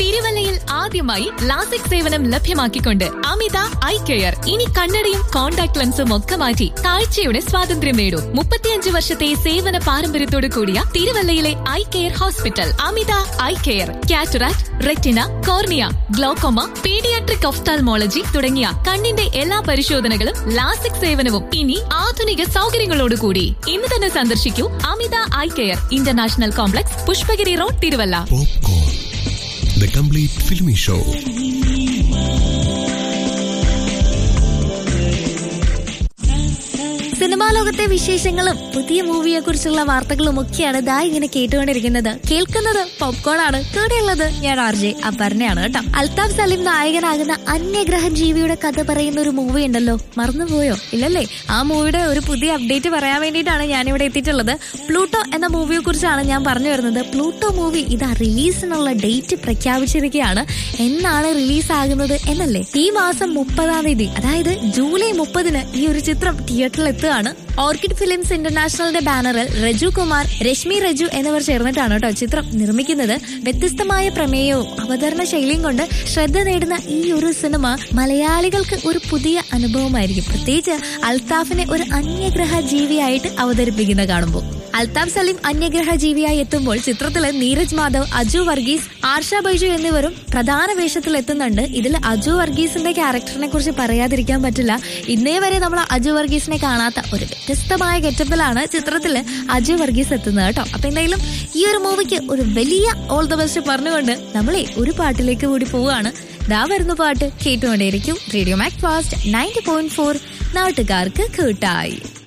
തിരുവല്ലയിൽ ആദ്യമായി ലാസിക് സേവനം ലഭ്യമാക്കിക്കൊണ്ട് അമിത ഐ കെയർ ഇനി കണ്ണടയും കോൺടാക്ട് ലെൻസും ഒക്കെ മാറ്റി കാഴ്ചയുടെ സ്വാതന്ത്ര്യം നേടൂ മുപ്പത്തിയഞ്ച് വർഷത്തെ സേവന പാരമ്പര്യത്തോട് കൂടിയ തിരുവല്ലയിലെ eye care hospital Amitha eye care cataract retina cornea glaucoma paediatric ophthalmology തുടങ്ങിയ കണ്ണിന്റെ എല്ലാ പരിശോധനകളും ലാസിക് സേവനവും ഇനി ആധുനിക സൗകര്യങ്ങളോടുകൂടി ഇന്ന് തന്നെ സന്ദർശിക്കൂ Amitha eye care international complex Pushpagiri road Thiruvalla Popcorn. The complete filmy show. സിനിമാ ലോകത്തെ വിശേഷങ്ങളും പുതിയ മൂവിയെ കുറിച്ചുള്ള വാർത്തകളും ഒക്കെയാണ് ദാ ഇങ്ങനെ കേട്ടുകൊണ്ടിരിക്കുന്നത് കേൾക്കുന്നത് പോപ്കോൺ ആണ് കൂടെയുള്ളത് ഞാൻ ആർ ജെ അപർണയാണ് കേട്ടോ അൽതാഫ് സലീം നായകനാകുന്ന അന്യഗ്രഹ ജീവിയുടെ കഥ പറയുന്ന ഒരു മൂവി ഉണ്ടല്ലോ മറന്നുപോയോ ഇല്ലല്ലേ ആ മൂവിയുടെ ഒരു പുതിയ അപ്ഡേറ്റ് പറയാൻ വേണ്ടിയിട്ടാണ് ഞാൻ ഇവിടെ എത്തിയിട്ടുള്ളത് പ്ലൂട്ടോ എന്ന മൂവിയെ കുറിച്ചാണ് ഞാൻ പറഞ്ഞു വരുന്നത് പ്ലൂട്ടോ മൂവി ഇതാ റിലീസിനുള്ള ഡേറ്റ് പ്രഖ്യാപിച്ചിരിക്കുകയാണ് എന്നാണ് റിലീസ് ആകുന്നത് എന്നല്ലേ ഈ മാസം മുപ്പതാം തീയതി അതായത് ജൂലൈ മുപ്പതിന് ഈ ഒരു ചിത്രം തിയേറ്ററിൽ എത്തുകയാണ് ഓർക്കിഡ് ഫിലിംസ് ഇന്റർനാഷണലിന്റെ ബാനറിൽ രജു കുമാർ രശ്മി രജു എന്നിവർ ചേർന്നിട്ടാണ് കേട്ടോ ചിത്രം നിർമ്മിക്കുന്നത് വ്യത്യസ്തമായ പ്രമേയവും അവതരണ ശൈലിയും കൊണ്ട് ശ്രദ്ധ നേടുന്ന ഈ ഒരു സിനിമ മലയാളികൾക്ക് ഒരു പുതിയ അനുഭവമായിരിക്കും പ്രത്യേകിച്ച് അൽത്താഫിനെ ഒരു അന്യഗ്രഹ ജീവിയായിട്ട് അവതരിപ്പിക്കുന്ന കാണുമ്പോൾ അൽതാഫ് സലീം അന്യഗ്രഹ ജീവിയായി എത്തുമ്പോൾ ചിത്രത്തില് നീരജ് മാധവ് അജു വർഗീസ് ആർഷ ബൈജു എന്നിവരും പ്രധാന വേഷത്തിൽ എത്തുന്നുണ്ട് ഇതിൽ അജു വർഗീസിന്റെ ക്യാരക്ടറിനെ കുറിച്ച് പറയാതിരിക്കാൻ പറ്റില്ല ഇന്നേ വരെ നമ്മൾ അജു വർഗീസിനെ കാണാത്ത ഒരു വ്യത്യസ്തമായ ഗെറ്റപ്പിലാണ് ചിത്രത്തില് അജു വർഗീസ് എത്തുന്നത് കേട്ടോ അപ്പൊ എന്തായാലും ഈ ഒരു മൂവിക്ക് ഒരു വലിയ ഓൾ ദ ബെസ്റ്റ് പറഞ്ഞുകൊണ്ട് നമ്മളെ ഒരു പാട്ടിലേക്ക് കൂടി പോവുകയാണ് ദാ വരുന്ന പാട്ട് കേട്ടുകൊണ്ടേയിരിക്കും radio mac fast ninety point four നാട്ടുകാർക്ക് കൂട്ടായി